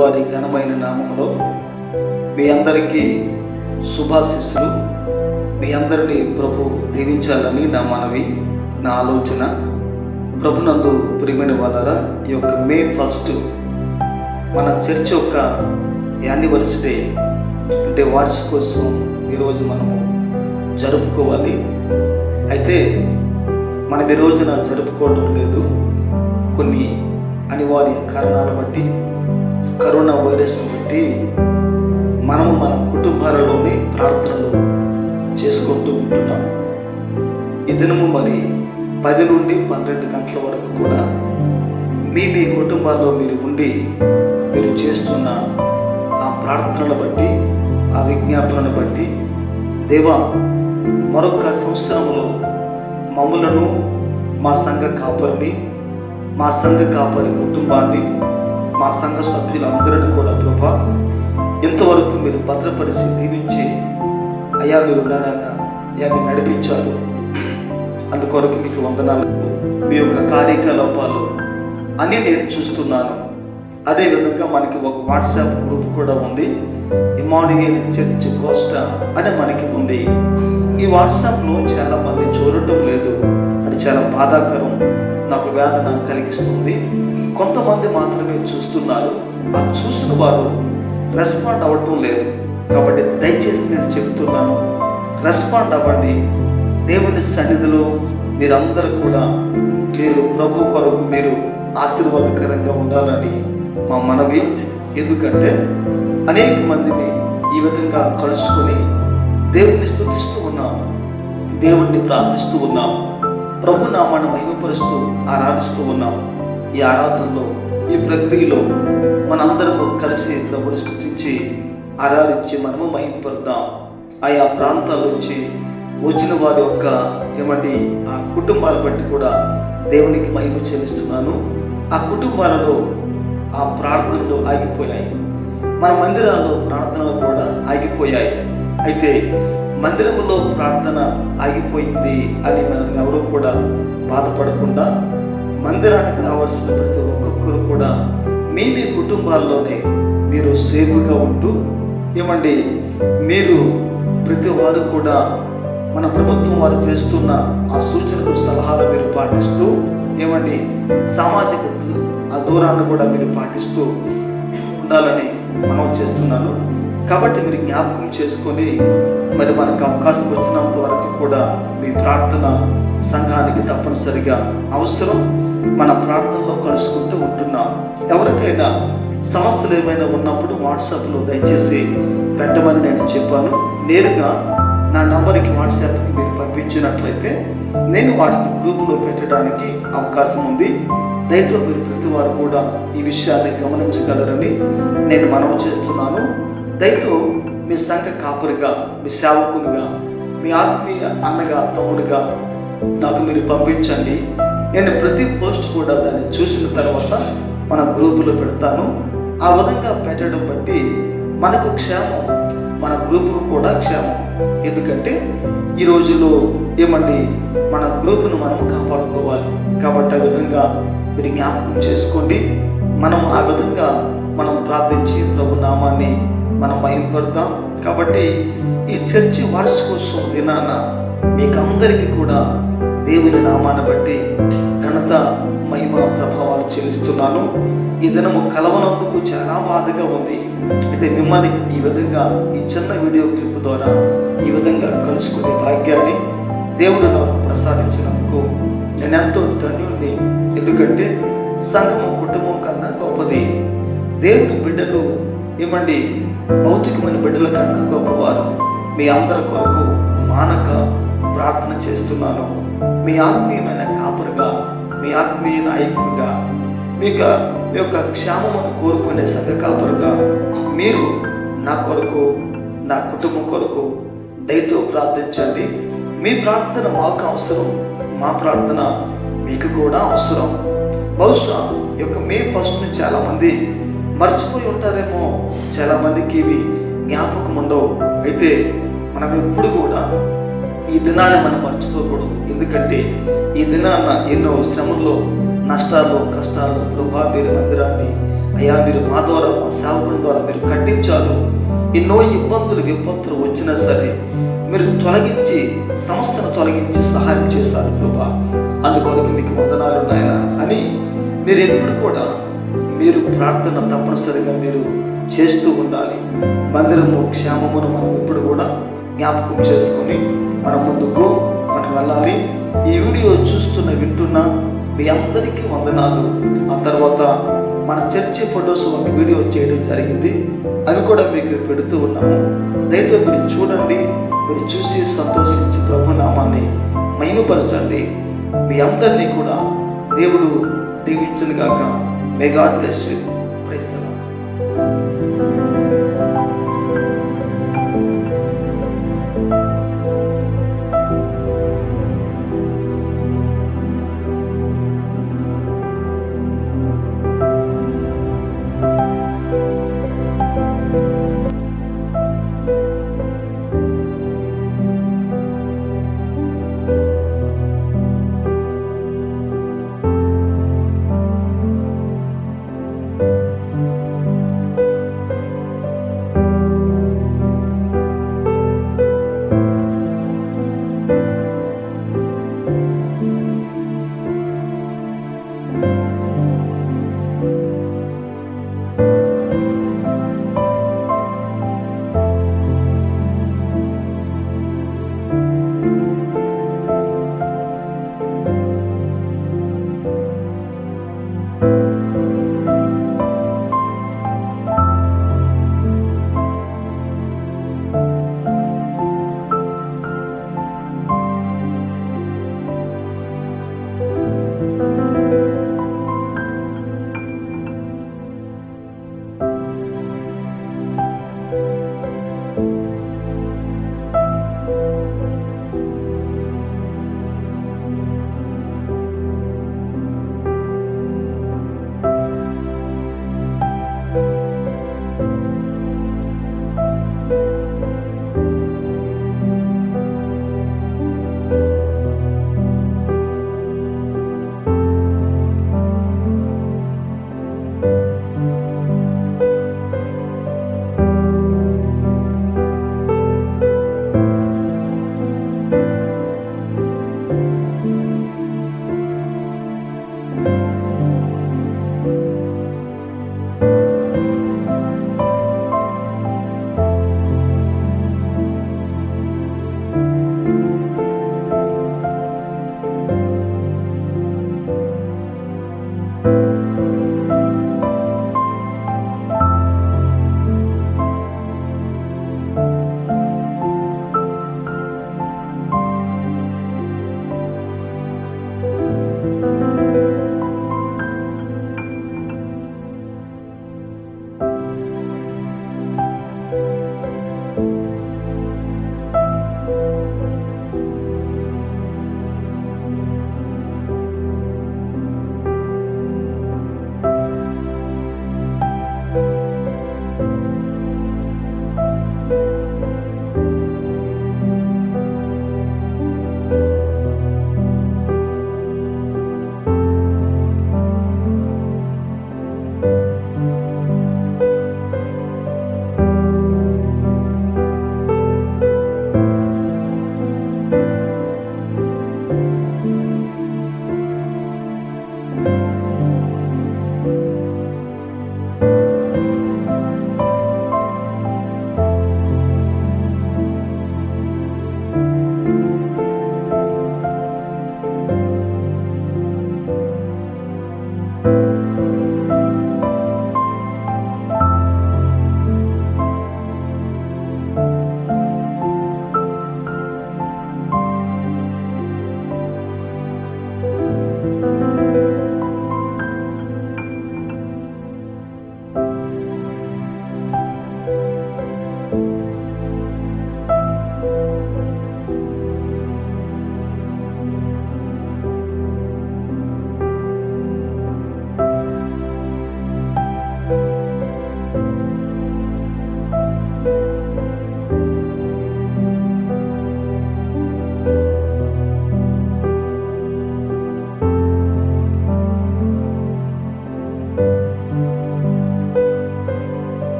వారి ఘనమైన నామంలో మీ అందరికీ శుభాశిస్సులు మీ అందరినీ ప్రభు దీవించాలని నా మనవి నా ఆలోచన ప్రభునందు ప్రియమైన వాళ్ళరా ఈ యొక్క మే ఫస్ట్ మన చర్చ్ యొక్క యానివర్సరీ అంటే వార్షికోత్సవం ఈరోజు మనము జరుపుకోవాలి అయితే మనం ఈ రోజున జరుపుకోవడం లేదు కొన్ని అనివార్య కారణాలు బట్టి కరోనా వైరస్ బట్టి మనము మన కుటుంబాలలోని ప్రార్థనలు చేసుకుంటూ ఉంటున్నాం ఈ దినము మరి పది నుండి పన్నెండు గంటల వరకు కూడా మీ మీ కుటుంబాల్లో మీరు ఉండి మీరు చేస్తున్న ఆ ప్రార్థనలు బట్టి ఆ విజ్ఞాపనను బట్టి దేవా మరొక సంవత్సరంలో మమ్ములను మా సంఘ కాపరిని మా సంఘ కాపరి కుటుంబాన్ని మా సంఘ సభ్యులందరినీ కూడా ప్రభా ఇంతవరకు మీరు భద్రపరిచి దీవించి అయ్యా మీరు ఉన్నారన్న అయ్యా మీరు నడిపించారు అందుకొరకు మీకు వందనాలు మీ యొక్క కార్యకలాపాలు అని నేను చూస్తున్నాను అదేవిధంగా మనకి ఒక వాట్సాప్ గ్రూప్ కూడా ఉంది ఇమానియల్ చర్చ్ కోస్టా అని మనకి ఉంది ఈ వాట్సాప్లో చాలా మంది చూడటం లేదు అది చాలా బాధాకరం నాకు వేదన కలిగిస్తుంది కొంతమంది మాత్రమే చూస్తున్నారు ఆ చూసిన వారు రెస్పాండ్ అవ్వటం లేదు కాబట్టి దయచేసి నేను చెప్తున్నాను రెస్పాండ్ అవ్వండి దేవుని సన్నిధిలో మీరందరూ కూడా మీరు ప్రభు కొరకు మీరు ఆశీర్వాదకరంగా ఉండాలని మా మనవి ఎందుకంటే అనేక మందిని ఈ విధంగా కలుసుకొని దేవుణ్ణి స్థుతిస్తూ ఉన్నాం దేవుణ్ణి ప్రార్థిస్తూ ఉన్నాం ప్రభు నామాన్ని మహిమపరుస్తూ ఆరాధిస్తూ ఉన్నాం ఈ ఆరాధనలో ఈ ప్రక్రియలో మనందరము కలిసి ప్రభుని స్థుతించి ఆరాధించి మనము మహిమపరుద్దాం ఆయా ప్రాంతాల నుంచి వచ్చిన వారి యొక్క ఏమండి ఆ కుటుంబాల బట్టి కూడా దేవునికి మహిమ చెల్లిస్తున్నాను ఆ కుటుంబాలలో ఆ ప్రార్థనలు ఆగిపోయాయి మన మందిరాల్లో ప్రార్థనలు కూడా ఆగిపోయాయి అయితే మందిరంలో ప్రార్థన ఆగిపోయింది అని మనం ఎవరు కూడా బాధపడకుండా మందిరానికి రావాల్సిన ప్రతి ఒక్కొక్కరు కూడా మీ మీ కుటుంబాల్లోనే మీరు సేఫ్గా ఉంటూ ఏమండి మీరు ప్రతి వారు కూడా మన ప్రభుత్వం వారు చేస్తున్న ఆ సూచనలు సలహాలు మీరు పాటిస్తూ ఏమండి సామాజిక ఆ దూరాన్ని కూడా మీరు పాటిస్తూ ఉండాలని మనం చేస్తున్నాను కాబట్టి మీరు జ్ఞాపకం చేసుకొని మరి మనకు అవకాశం వచ్చినంత వరకు కూడా మీ ప్రార్థన సంఘానికి తప్పనిసరిగా అవసరం మన ప్రార్థనలో కలుసుకుంటూ ఉంటున్నాం ఎవరికైనా సమస్యలు ఏమైనా ఉన్నప్పుడు వాట్సాప్లో దయచేసి పెట్టమని నేను చెప్పాను నేరుగా నా నంబర్కి వాట్సాప్కి మీరు పంపించినట్లయితే నేను వాటిని గ్రూపులో పెట్టడానికి అవకాశం ఉంది దయతో మీరు ప్రతి వారు కూడా ఈ విషయాన్ని గమనించగలరని నేను మనవి చేస్తున్నాను దయతో మీ సంఘ కాపురిగా మీ సేవకునిగా మీ ఆత్మీయ అన్నగా తమ్ముడిగా నాకు మీరు పంపించండి నేను ప్రతి పోస్ట్ కూడా దాన్ని చూసిన తర్వాత మన గ్రూపులో పెడతాను ఆ విధంగా పెట్టడం బట్టి మనకు క్షేమం మన గ్రూపుకు కూడా క్షేమం ఎందుకంటే ఈ రోజుల్లో ఏమండి మన గ్రూపును మనం కాపాడుకోవాలి కాబట్టి ఆ విధంగా మీరు జ్ఞాపకం చేసుకోండి మనం ఆ విధంగా మనం ప్రార్థించి ప్రభు నామాన్ని మనం మహిమపడతాం కాబట్టి ఈ చర్చి వార్షికోత్సవం దినాన మీకు అందరికీ కూడా దేవుని నామాన్ని బట్టి ఘనత మహిమ ప్రభావాలు చెల్లిస్తున్నాను ఈ దినము కలవనందుకు చాలా బాధగా ఉంది అయితే మిమ్మల్ని ఈ విధంగా ఈ చిన్న వీడియో క్లిప్ ద్వారా ఈ విధంగా కలుసుకునే భాగ్యాన్ని దేవుడు నాకు ప్రసాదించినందుకు నేను ఎంతో ధన్యుడిని ఎందుకంటే సంఘము కుటుంబం కన్నా గొప్పది దేవుని బిడ్డలు ఏమండి భౌతికమైన బిడ్డల కన్నా గొప్పవారు మీ అందరి కొరకు మానక ప్రార్థన చేస్తున్నాను మీ ఆత్మీయమైన కాపురుగా మీ ఆత్మీయ నాయకుడిగా మీ యొక్క మీ యొక్క క్షేమమును కోరుకునే సంఘ కాపురుగా మీరు నా కొరకు నా కుటుంబం కొరకు దయతో ప్రార్థించండి మీ ప్రార్థన మాకు అవసరం మా ప్రార్థన మీకు కూడా అవసరం బహుశా ఈ యొక్క మే ఫస్ట్ నుంచి చాలామంది మర్చిపోయి ఉంటారేమో చాలామందికి ఇవి జ్ఞాపకం ఉండవు అయితే మనం ఎప్పుడు కూడా ఈ దినాన్ని మనం మర్చిపోకూడదు ఎందుకంటే ఈ దినాన ఎన్నో శ్రమల్లో నష్టాలు కష్టాలు ప్రభా మీరు మందిరాన్ని అయ్యా మీరు మా ద్వారా మా సేవకుల ద్వారా మీరు కట్టించారు ఎన్నో ఇబ్బందులు విపత్తులు వచ్చినా సరే మీరు తొలగించి సంస్థను తొలగించి సహాయం చేశారు ప్రభా అందుకొరకు మీకు వందనాలు నాయన అని మీరు ఎప్పుడు కూడా మీరు ప్రార్థన తప్పనిసరిగా మీరు చేస్తూ ఉండాలి మందిరము క్షేమమును మనం ఎప్పుడు కూడా జ్ఞాపకం చేసుకొని మనం ముందుకు మనం వెళ్ళాలి ఈ వీడియో చూస్తున్న వింటున్న మీ అందరికీ వందనాలు ఆ తర్వాత మన చర్చి ఫొటోస్ ఒక వీడియో చేయడం జరిగింది అవి కూడా మీకు పెడుతూ ఉన్నాము దయతో మీరు చూడండి మీరు చూసి సంతోషించి ప్రభు నామాన్ని మహిమపరచండి మీ అందరినీ కూడా దేవుడు దీవించును గాక may God bless you praise the Lord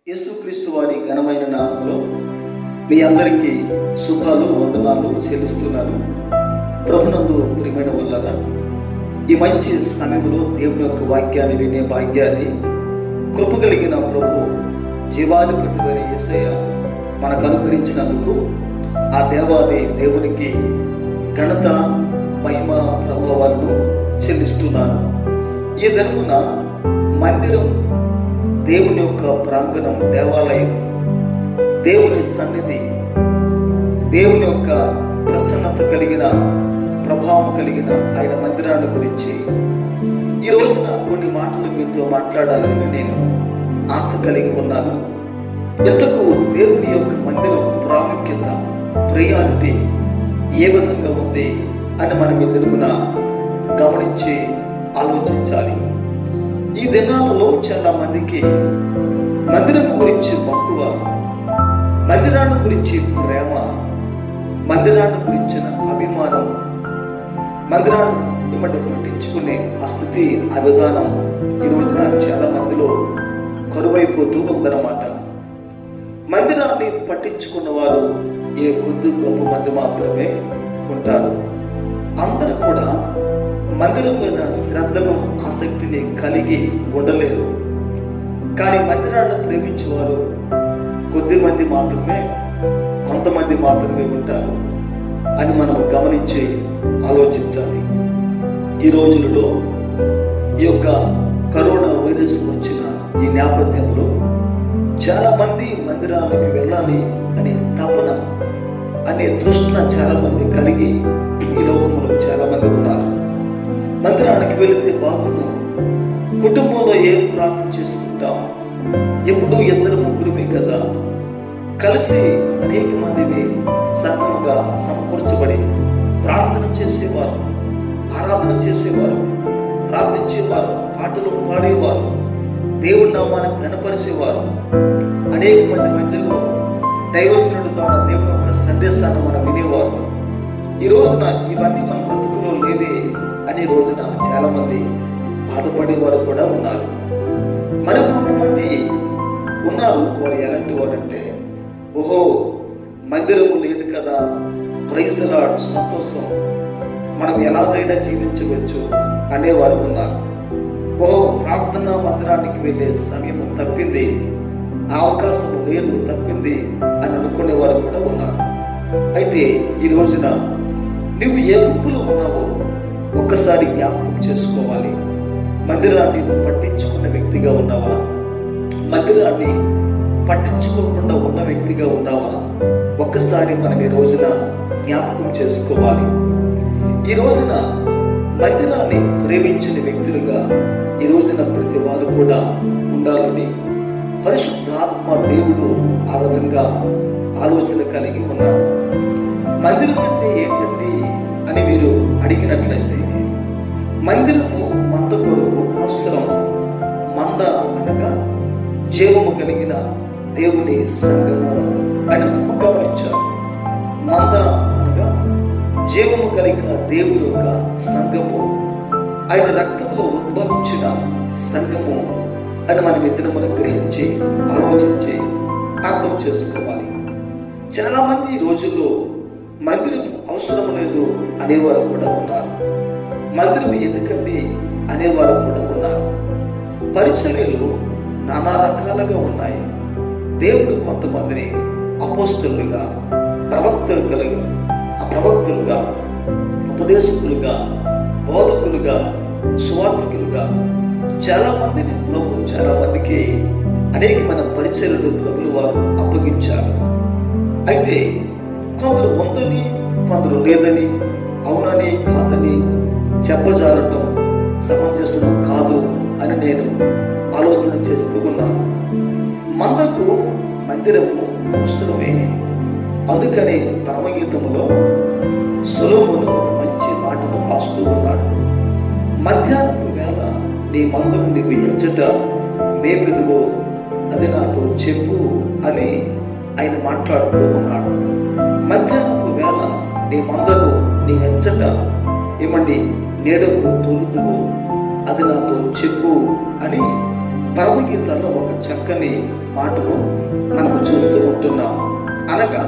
యేసుక్రీస్తు వారి ఘనమైన నామంలో మీ అందరికీ శుభాలు వందనాలు చెల్లిస్తున్నాను ప్రభునందు ప్రియమైన వల్ల ఈ మంచి సమయంలో దేవుని యొక్క వాక్యాన్ని వినే భాగ్యాన్ని కృప కలిగిన ప్రభు జీవాధిపతి వారి యేసయ్య మనకు అనుగ్రహించినందుకు ఆ దేవాది దేవునికి ఘనత మహిమ ప్రభావాలను చెల్లిస్తున్నాను ఈ దినమున మందిరం దేవుని యొక్క ప్రాంగణం దేవాలయం దేవుని సన్నిధి దేవుని యొక్క ప్రసన్నత కలిగిన ప్రభావం కలిగిన ఆయన మందిరాన్ని గురించి ఈ రోజున కొన్ని మాటలు మీతో మాట్లాడాలని నేను ఆశ కలిగి ఉన్నాను ఎంతకు దేవుని యొక్క మందిరం ప్రాముఖ్యత ప్రయారిటీ ఏ విధంగా ఉంది అని మనం ఈ తెలుగున గమనించి ఆలోచించాలి ఈ దినాలలో చాలా మందికి మందిరం గురించి మక్కువ మందిరాన్ని గురించి ప్రేమ మందిరాన్ని గురించిన అభిమానం మందిరాన్ని ఇమ్మటి పట్టించుకునే ఆ స్థితి ఆ విధానం ఈ రోజున చాలా మందిలో కరువైపోతూ ఉందన్నమాట మందిరాన్ని పట్టించుకున్న వారు ఏ కొద్ది గొప్ప మంది మాత్రమే ఉంటారు అందరూ కూడా మందిరం మీద శ్రద్ధను ఆసక్తిని కలిగి ఉండలేరు కానీ మందిరాన్ని ప్రేమించేవారు కొద్ది మంది మాత్రమే కొంతమంది మాత్రమే ఉంటారు అని మనం గమనించి ఆలోచించాలి ఈ రోజులలో ఈ యొక్క కరోనా వైరస్ వచ్చిన ఈ నేపథ్యంలో చాలా మంది మందిరాలకు వెళ్ళాలి అనే తపన అనే తృష్ణ చాలా మంది కలిగి ఈ లోకంలో చాలా మంది ఉన్నారు మందిరానికి వెళితే బాగుండు కుటుంబంలో ఏం ప్రార్థన చేసుకుంటాం ఎప్పుడు ఇద్దరు ముగ్గురుమే కదా కలిసి అనేక మందిని సంఘముగా సమకూర్చబడి ప్రార్థన చేసేవారు ఆరాధన చేసేవారు ప్రార్థించేవారు పాటలు పాడేవారు దేవుడి నామాన్ని కనపరిచేవారు అనేక మంది మధ్యలో దైవచనుడు ద్వారా దేవుని యొక్క సందేశాన్ని మనం వినేవారు ఈ రోజున ఇవన్నీ మన బ్రతుకులో లేవే అనే రోజున చాలా మంది బాధపడేవారు కూడా ఉన్నారు మరి కొంతమంది ఉన్నారు వారు ఎలాంటి వారంటే ఓహో మందిరము లేదు కదా ప్రైజలాడు సంతోషం మనం ఎలాగైనా జీవించవచ్చు అనేవారు ఉన్నారు ఓహో ప్రార్థన మందిరానికి వెళ్ళే సమయం తప్పింది ఆ అవకాశం లేదు తప్పింది అని అనుకునే వారు కూడా ఉన్నారు అయితే ఈ రోజున నువ్వు ఏ గుంపులో ఉన్నావో ఒక్కసారి జ్ఞాపకం చేసుకోవాలి మందిరాన్ని పట్టించుకున్న వ్యక్తిగా ఉన్నావా మందిరాన్ని పట్టించుకోకుండా ఉన్న వ్యక్తిగా ఉన్నావా ఒక్కసారి మనం ఈ రోజున జ్ఞాపకం చేసుకోవాలి ఈ రోజున మందిరాన్ని ప్రేమించిన వ్యక్తులుగా ఈ రోజున ప్రతి వారు కూడా ఉండాలని పరిశుద్ధాత్మ దేవుడు ఆ విధంగా ఆలోచన కలిగి ఉన్నాడు మందిరం అంటే ఏంటండి అని మీరు అడిగినట్లయితే మందిరము మంద కొరకు అవసరం మంద అనగా జీవము కలిగిన దేవుని సంఘము అని మనం గమనించారు మంద అనగా జీవము కలిగిన దేవుని యొక్క సంఘము ఆయన రక్తంలో ఉద్భవించిన సంఘము అని మనం ఇతరమును గ్రహించి ఆలోచించి అర్థం చేసుకోవాలి చాలా మంది ఈ రోజుల్లో మందిరం అవసరం లేదు అనేవారు కూడా ఉన్నారు మందిరం ఎందుకండి అనేవారు కూడా ఉన్నారు పరిచర్యలు నానా రకాలుగా ఉన్నాయి దేవుడు కొంతమందిని అపోస్తులుగా ప్రవక్తలుగా ప్రవక్తులుగా ఉపదేశకులుగా బోధకులుగా సువార్థికులుగా చాలా మందిని ప్రభు చాలా మందికి అనేకమైన పరిచయలు ప్రభులు వారు అప్పగించారు అయితే కొందరు ఉందని కొందరు లేదని అవునని కాదని చెప్పజాలటం సమంజసం కాదు అని నేను ఆలోచన చేస్తూ ఉన్నాను మందకు మందిరము అవసరమే అందుకని పరమగీతములో సులభమును ఒక మంచి మాటను రాస్తూ ఉన్నాడు మధ్యాహ్నం వేళ నీ మందును నీవు ఎచ్చట మేపెదుగో అది నాతో చెప్పు అని ఆయన మాట్లాడుతూ ఉన్నాడు మధ్యాహ్నపు వేళ నీ మందను నీ ఎచ్చట ఏమండి నీడకు తొలుతువు అది నాతో చెప్పు అని పరమగీతాల్లో ఒక చక్కని మాటను మనము చూస్తూ ఉంటున్నాం అనగా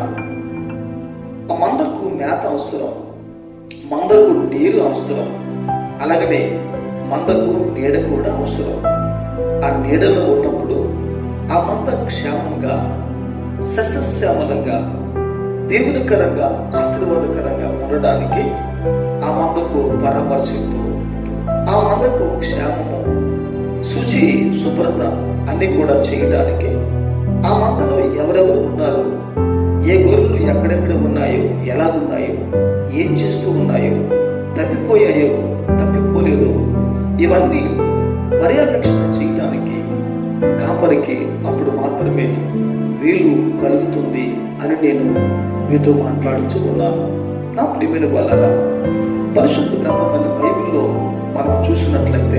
ఆ మందకు మేత అవసరం మందకు నీరు అవసరం అలాగనే మందకు నీడ కూడా అవసరం ఆ నీడలో ఉన్నప్పుడు ఆ మంద క్షేమంగా సస్యశ్యామలంగా దేవునికరంగా ఆశీర్వాదకరంగా ఉండడానికి ఆ మందకు పరామర్శిస్తూ ఆ మందకు క్షేమము శుచి శుభ్రత అన్ని కూడా చేయడానికి ఆ మందలో ఎవరెవరు ఉన్నారు ఏ గొర్రెలు ఎక్కడెక్కడ ఉన్నాయో ఎలా ఉన్నాయో ఏం చేస్తూ ఉన్నాయో తప్పిపోయాయో తప్పిపోలేదో ఇవన్నీ పర్యవేక్షణ చేయడానికి కాపరికి అప్పుడు మాత్రమే వీలు కలుగుతుంది అని నేను మీతో మాట్లాడుతూ ఉన్నాను నా ప్రియమైన వాళ్ళరా పరిశుద్ధ గ్రంథమైన బైబిల్లో మనం చూసినట్లయితే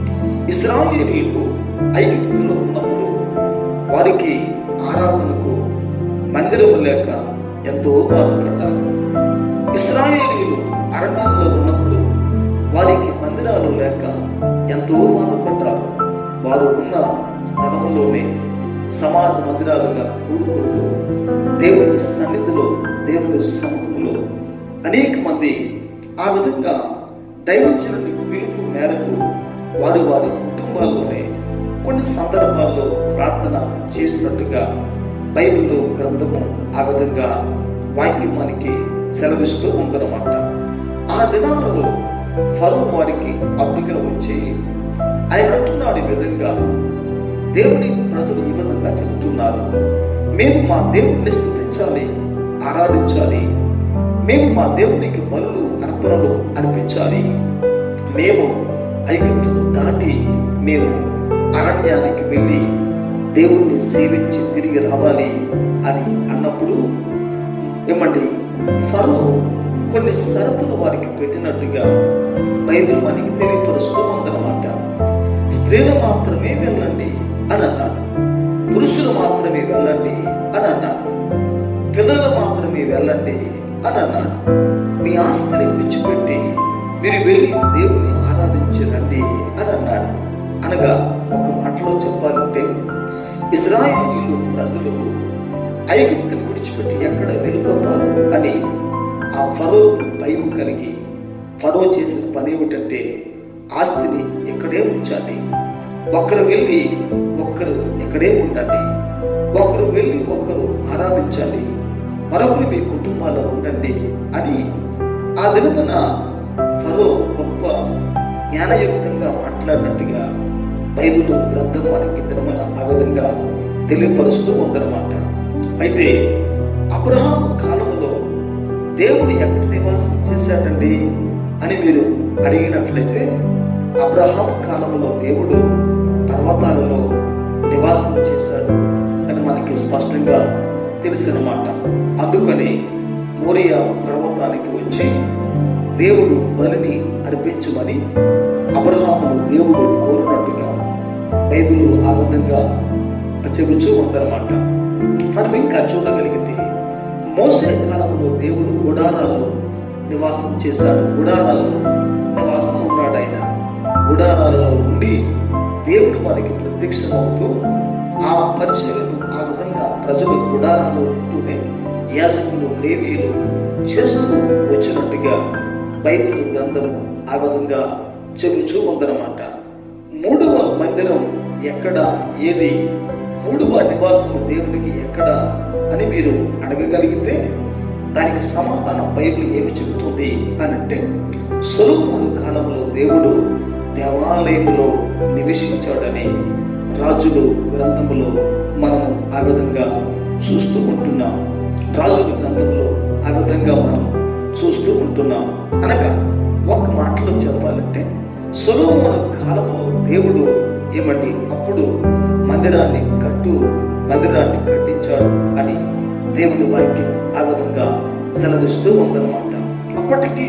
ఇస్రాయేలీలు ఐగుప్తులో ఉన్నప్పుడు వారికి ఆరాధనకు మందిరం లేక ఎంతో బాధపడ్డారు ఇస్రాయేలీలు అరణ్యంలో ఉన్నప్పుడు వారికి మందిరాలు లేక ఎంతో బాధపడ్డారు వారు ఉన్న స్థలంలోనే సమాజ మందిరాలుగా కూడుకుంటూ దేవుని సన్నిధిలో దేవుని సముఖంలో అనేక మంది ఆ విధంగా దైవజనుని పిలుపు మేరకు వారి వారి కుటుంబాల్లోనే కొన్ని సందర్భాల్లో ప్రార్థన చేసినట్టుగా బైబిల్ గ్రంథము ఆ విధంగా వాక్యం మనకి సెలవిస్తూ ఉందన్నమాట ఆ దినాలలో ఫరో వారికి అడ్డుగా వచ్చి ఆయన అంటున్నాడు ఈ విధంగా దేవుని ప్రజలు ఈ విధంగా చెబుతున్నారు మేము మా దేవుణ్ణి స్థుతించాలి ఆరాధించాలి మేము మా దేవునికి బలులు అర్పణలు అర్పించాలి మేము ఐగుప్తును దాటి మేము అరణ్యానికి వెళ్ళి దేవుణ్ణి సేవించి తిరిగి రావాలి అని అన్నప్పుడు ఏమండి ఫరో కొన్ని షరతులు వారికి పెట్టినట్టుగా బైబిల్ మనకి తెలియపరుస్తూ ఉందన్నమాట స్త్రీలు మాత్రమే వెళ్ళండి అని అన్నాడు పురుషులు మాత్రమే వెళ్ళండి అని అన్నాడు పిల్లలు మాత్రమే వెళ్ళండి అని అన్నాడు మీ ఆస్తిని విడిచిపెట్టి మీరు వెళ్ళి దేవుని ఆరాధించరండి అని అన్నాడు అనగా ఒక మాటలో చెప్పాలంటే ఇజ్రాయేలీలు ప్రజలు ఐగుప్తుని విడిచిపెట్టి ఎక్కడ వెళ్ళిపోతారు అని ఆ ఫరోకు భయం కలిగి ఫరో చేసిన పని ఏమిటంటే ఆస్తిని ఇక్కడే ఉంచాలి ఒకరు వెళ్ళి ఒక్కరు ఇక్కడే ఉండండి ఒకరు వెళ్ళి ఒకరు ఆరాధించాలి మరొకరు మీ కుటుంబాల్లో ఉండండి అని ఆ దినమున ఫరో గొప్ప జ్ఞానయుక్తంగా మాట్లాడినట్టుగా బైబిల్ గ్రంథం మనకి దినమున ఆ విధంగా తెలియపరుస్తూ ఉందన్నమాట అయితే అబ్రహాం కాలంలో దేవుడు ఎక్కడ నివాసం చేశాడండి అని మీరు అడిగినట్లయితే అబ్రహాం కాలంలో దేవుడు పర్వతాలలో నివాసం చేశాడు అని మనకి స్పష్టంగా తెలిసినమాట అందుకని మోరియా పర్వతానికి వచ్చి దేవుడు బలిని అర్పించమని అబ్రహామును దేవుడు కోరినట్టుగా బైబిల్ ఆ విధంగా చెబుతూ ఉందన్నమాట మనం ఇంకా చూడగలిగితే మోసే కాలంలో దేవుడు గుడారాల్లో నివాసం చేశాడు గుడారాల్లో నివాసం ఉన్నాడు ఆయన గుడారాలలో ఉండి దేవుడు వారికి ప్రత్యక్షమవుతూ ఆ పరిచయను ఆ విధంగా ప్రజలు గుడారాల్లో ఉంటూనే యాజకులు లేవీలు చేస్తూ వచ్చినట్టుగా బైబిల్ గ్రంథము ఆ విధంగా చెబుతూ ఉందన్నమాట మూడవ మందిరం ఎక్కడ ఏది మూడవ నివాసం దేవునికి ఎక్కడ అని మీరు అడగగలిగితే దానికి సమాధానం బైబిల్ ఏమి చెబుతుంది అని అంటే సొలొమోను కాలంలో దేవుడు దేవాలయములో నివసించాడని రాజులు గ్రంథములో మనం ఆ విధంగా చూస్తూ ఉంటున్నాం రాజుల గ్రంథంలో ఆ విధంగా మనం చూస్తూ ఉంటున్నాం అనగా ఒక మాటలో చెప్పాలంటే సొలొమోను కాలంలో దేవుడు ఏమండి అప్పుడు మందిరాన్ని కట్టు మందిరాన్ని కట్టించాడు అని దేవుని వాక్యం ఆ విధంగా సెలవిస్తూ ఉందన్నమాట అప్పటికి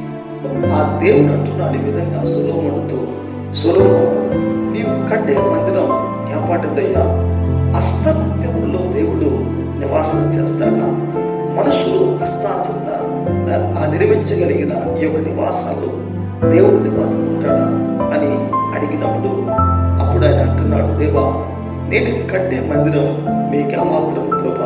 ఆ దేవుడు అంటున్నాడు ఈ విధంగా సొలోముడితో సొలోము నీవు కట్టే మందిరం ఏపాటిదయ్యా అస్తనిత్యములో దేవుడు నివాసం చేస్తాడా మనుషులు హస్తాచంత ఆ నిర్మించగలిగిన ఈ యొక్క నివాసాలు దేవుడు నివాసం ఉంటాడా అని అడిగినప్పుడు అప్పుడు అప్పుడు ఆయన అంటున్నాడు దేవా నేను కట్టే మందిరం మీకే మాత్రం ప్రభా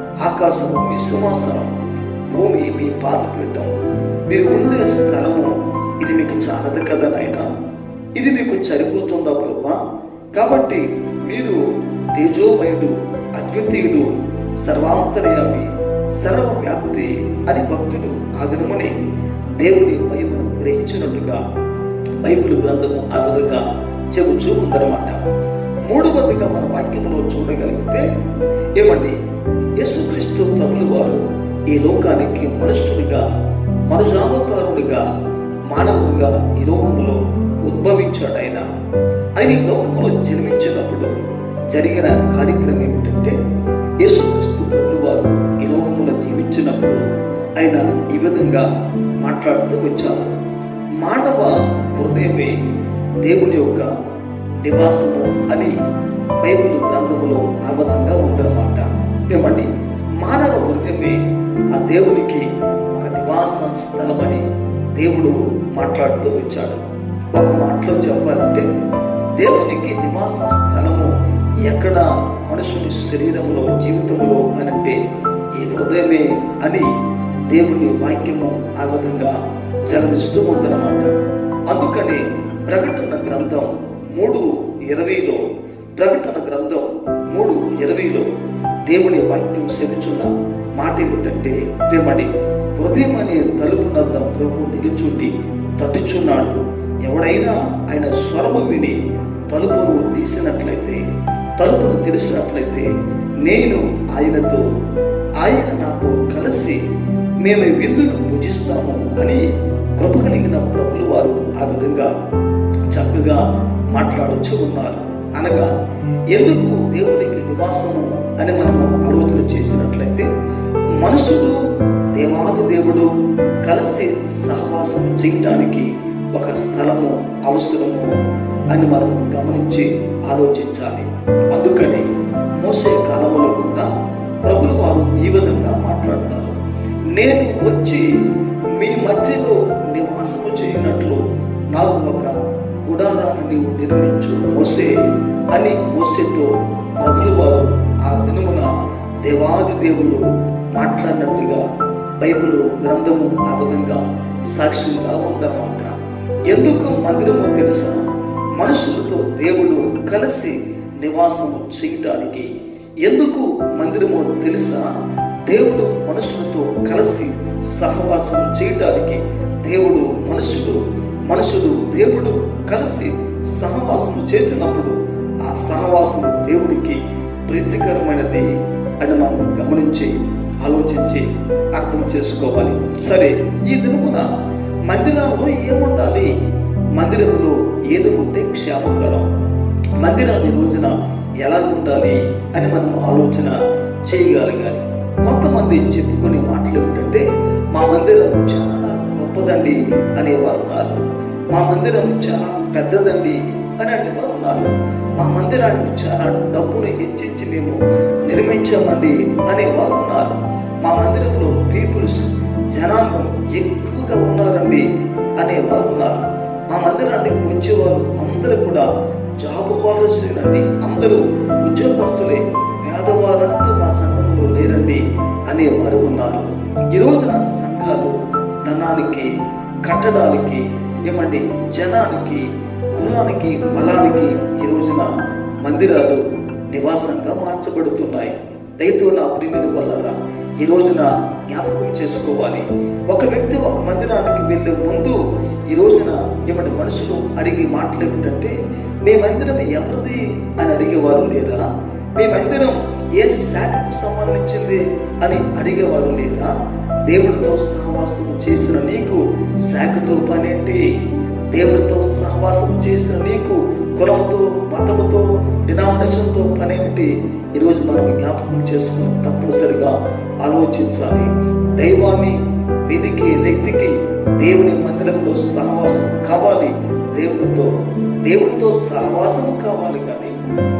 ఆకాశము మీ సింహాసనం భూమి మీ పాదపీఠం మీరు ఉండే స్థలము ఇది మీకు చాలదు కదా నాయన ఇది మీకు సరిపోతుందా ప్రభా కాబట్టి మీరు తేజోమయుడు అద్వితీయుడు సర్వాంతర్యామి సర్వవ్యాప్తి అని భక్తుడు ఆ దినముని దేవుని మహిమను గ్రహించినట్టుగా బైబిల్ గ్రంథము ఆ విధంగా చెబుచూ ఉందన్నమాట మూడవదిగా మన వాక్యంలో చూడగలిగితే ఏమండి యేసుక్రీస్తు ప్రభులు వారు ఈ లోకానికి మనుష్యుడిగా మనుజావతారుడిగా మానవుడిగా ఈ లోకములో ఉద్భవించాడు ఆయన ఆయన ఈ లోకములో జన్మించినప్పుడు జరిగిన కార్యక్రమం ఏమిటంటే యేసుక్రీస్తు ప్రభులు వారు ఈ లోకములో జీవించినప్పుడు ఆయన ఈ విధంగా మాట్లాడుతూ వచ్చారు మానవ హృదయమే దేవుని యొక్క నివాసము అని బైబిల్ గ్రంథములో ఆ విధంగా ఉందన్నమాట ఏమండి మానవ హృదయమే ఆ దేవునికి ఒక నివాస స్థలమని దేవుడు మాట్లాడుతూ వచ్చాడు ఒక మాటలో చెప్పాలంటే దేవునికి నివాస స్థలము ఎక్కడ మనుషుని శరీరంలో జీవితంలో అనంటే ఈ హృదయమే అని దేవుని వాక్యము ఆ విధంగా జలదిస్తూ ఉందన్నమాట అందుకని ప్రకటన గ్రంథం మూడు ఇరవైలో ప్రకటన గ్రంథం మూడు ఇరవైలో దేవుని వాక్యం సెవిచున్న మాట ఏమిటంటే దేమడి హృదయం అనే తలుపు నద్ద ప్రభు నిలుచుండి తట్టుచున్నాడు ఎవడైనా ఆయన స్వరము విని తలుపును తీసినట్లయితే తలుపును తెరిచినట్లయితే నేను ఆయనతో ఆయన నాతో కలిసి మేము విందును పూజిస్తాము అని కృప కలిగిన ప్రభులు వారు ఆ విధంగా చక్కగా మాట్లాడుచు ఉన్నారు అనగా ఎందుకు దేవునికి నివాసము అని మనము ఆలోచన చేసినట్లయితే మనుషుడు దేవాది దేవుడు కలిసి సహవాసం చేయటానికి ఒక స్థలము అవసరము అని మనం గమనించి ఆలోచించాలి అందుకని మోసే కాలంలో కూడా ప్రభులు వారు ఈ విధంగా మాట్లాడతారు నేను వచ్చి మీ మధ్యలో నివాసము చేయనట్లు నాకు ఒక గుడారాన్ని నీవు నిర్మించు మోసే అని మోసేతో ప్రభులు వారు ఆ దినమున దేవాది దేవుడు మాట్లాడినట్టుగా బైబిల్ గ్రంథము ఆ విధంగా సాక్ష్యంగా ఉందన్నమాట ఎందుకు మందిరము తెలుసా మనుషులతో దేవుడు కలిసి నివాసము చేయటానికి ఎందుకు మందిరము తెలుసా దేవుడు మనుషులతో కలిసి సహవాసం చేయటానికి దేవుడు మనుషుడు మనుషుడు దేవుడు కలిసి సహవాసం చేసినప్పుడు ఆ సహవాసం దేవుడికి ప్రీతికరమైనది అని మనం గమనించి ఆలోచించి అర్థం చేసుకోవాలి సరే ఈ దినమున మందిరంలో ఏముండాలి మందిరంలో ఏది ఉంటే క్షేమకరం మందిరాన్ని రోజున ఎలా ఉండాలి అని మనం ఆలోచన చేయగలగాలి కొంతమంది చెప్పుకునే మాటలు ఏమిటంటే మా మందిరం చాలా గొప్పదండి అనేవారు ఉన్నారు మా మందిరం చాలా పెద్దదండి అని అనేవారు ఉన్నారు మా మందిరానికి చాలా డబ్బును హెచ్చించి మేము నిర్మించామండి అనేవారు ఉన్నారు మా మందిరంలో పీపుల్స్ జనాంగం ఎక్కువగా ఉన్నారండి అనేవారు ఉన్నారు మా మందిరానికి వచ్చేవారు అందరూ కూడా జాబ్ హోల్డర్సేనండి అందరూ ఉద్యోగస్తులే పేదవారంటూ మా సంఘంలో లేరండి అనేవారు ఉన్నారు ఈ రోజున సంఘాలు ధనానికి కట్టడానికి ఏమండి జనానికి కులానికి బలానికి ఈ రోజున మందిరాలు నివాసంగా మార్చబడుతున్నాయి దయతో నా ప్రిమిని వల్ల ఈ రోజున జ్ఞాపకం చేసుకోవాలి ఒక వ్యక్తి ఒక మందిరానికి వెళ్ళే ముందు ఈ రోజున ఏమంటే మనుషులు అడిగే మాటలు ఏమిటంటే మీ మందిరం ఎవరిది అని అడిగేవారు లేరా మీ మందిరం ఏ శాఖకు సంబంధించింది అని అడిగేవారు లేరా దేవుడితో సహవాసం చేసిన నీకు శాఖతో పనేంటి దేవుడితో సహవాసం చేసిన నీకు కులంతో మతముతో డినామినేషన్తో పనేమిటి ఈరోజు మనం జ్ఞాపకం చేసుకుని తప్పనిసరిగా ఆలోచించాలి దైవాన్ని వెదికే వ్యక్తికి దేవుని మందిరంలో సహవాసం కావాలి దేవుడితో దేవుడితో సహవాసం కావాలి కానీ